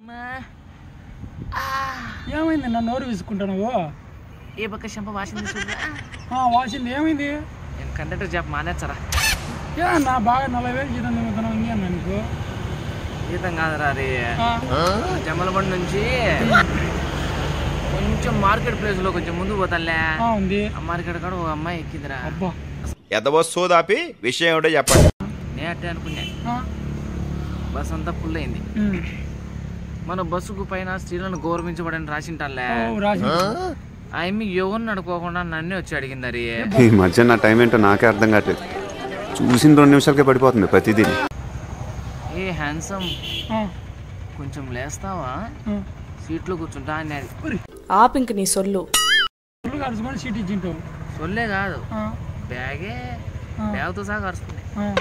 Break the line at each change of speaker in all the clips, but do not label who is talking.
ఏమైంది నన్ను నోరు విసుకుంటున్నావు
ఏ పక్క చెంప వాసింది చూడరా
ఆ, వాసింది ఏమైంది
నేను కండక్టర్ జాబ్ మానేచ్చరా
ఏ నా బాగా నలభై వేలు జీతం నిమిత్తం ఇంకేనా నీకు
జీతం కాదురా అది
ఆ,
జమ్మలబండి నుంచి కొంచెం మార్కెట్ ప్లేస్ లో కొంచెం ముందుకు పోతానులే
ఆ, ఉంది
ఆ మార్కెట్ కాడ ఒక అమ్మాయి ఎక్కిందిరా
అబ్బా
ఎదవో సోదాపి విషయం ఏమిటో చెప్పండి
నేను అట్టే అనుకున్నా
ఆ,
బస్ అంతా ఫుల్ అయింది
ఉమ్.
మన బస్సుకు పైన స్త్రీలను గౌరవించబడని రాసింటానులే
ఓ, రాసి
ఆ ఎమ్మి ఎవరిని అడుకోకుండా నన్నే వచ్చి అడిగింది అరే
ఈ మధ్య నా టైం ఏంటో నాకే అర్థం కావట్లేదు చూసిన రెండు నిమిషాలకే పడిపోతుంది ప్రతిదీ
ఏ హ్యాండ్సమ్
ఆ,
కొంచెం లేస్తావా
ఆ.
సీట్లో కూర్చుంటా అన్నది
ఆపు ఇంక నీ సొల్లు
ఫుల్ కలుసుకొని సీట్ ఇచ్చింటావు
సొల్లే కాదు
ఆ,
బ్యాగే
ఆ.
బ్యాగ్తో సహా కరుచుకునే
ఆ.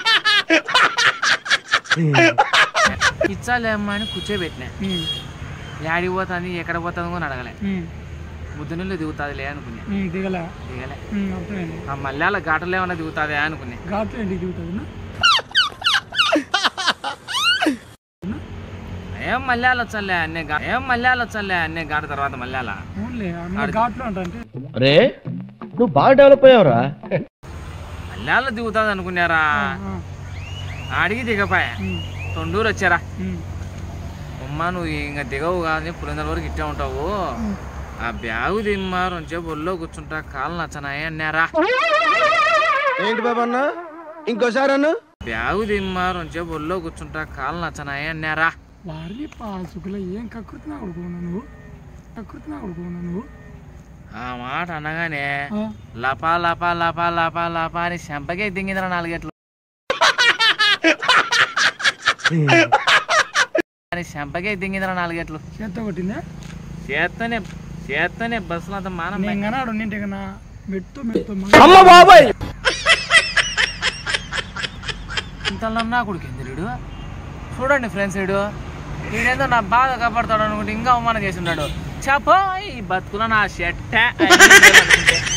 ఇచ్చాలేమ్మా అని కూర్చోబెట్టినా
ఉమ్,
యాడికి పోతుంది ఎక్కడ పోతుంది అని అడగలే
ఉమ్,
ముద్దు నీళ్ళు దిగుతాదిలే అనుకున్నా
ఉమ్, దిగలే
దిగలే
ఉమ్, అర్థమైంది
ఆ మల్యాల ఘాటలో ఏమన్నా దిగుతాదే అనుకున్నా
ఘాట్లో ఇంటికి దిగుతుంది నా?
ఏం మల్యాలు వచ్చాలే అన్నే ఘా- ఏం మల్యాలు వచ్చాలే అన్నే ఘాట తర్వాత మల్యాల
అవునులే మన ఘాట్లో అంటే
అరే నువ్వు బాగా డెవలప్ అయ్యావురా
మల్యాల దిగుతుంది అనుకున్నారా ఆడికి దిగపాయ తొండూరు వచ్చారా అమ్మా నువ్వు ఇంకా దిగవు కానీ పులిందల వరకు ఇట్టే ఉంటావు ఆ బ్యాగు దిమ్మా రెండుసేపు ఒళ్ళో కూర్చుంటా కాళ్ళు నచ్చనాయి అన్నారా
ఏంటి బాబా అన్న ఇంకోసారి అన్న
బ్యాగు దిమ్మా రెండుసేపు ఒళ్ళో కూర్చుంటా కాళ్ళు నచ్చనాయి అన్నారా
వారిని పాసుకులో ఏం కకృతినా కొడుకున్నా నువ్వు కకృతినా కొడుకున్నా నువ్వు
ఆ మాట అనగానే
ఆ,
లపా లపా లపా లపా లపా అని చెంపకే దింగిందిరా నాలుగేట్లు అని చెంపకే దింగిందిరా నాలుగేట్లు
చేత్తో కొట్టిందా
చేత్తోనే చేత్తోనే బస్సులో అంత మానం
నేను కనాడు నింటే కన్నా మెట్టు మెట్టు
అమ్మ బాబాయ్
ఇంతలో కొడుకుంది వీడు చూడండి ఫ్రెండ్స్ వీడు వీడేదో నా బాధ కాపాడతాడు అనుకుంటే ఇంకా అవమానం చేసి ఉన్నాడు చెప్పో ఈ బతుకులో నా షెట్ట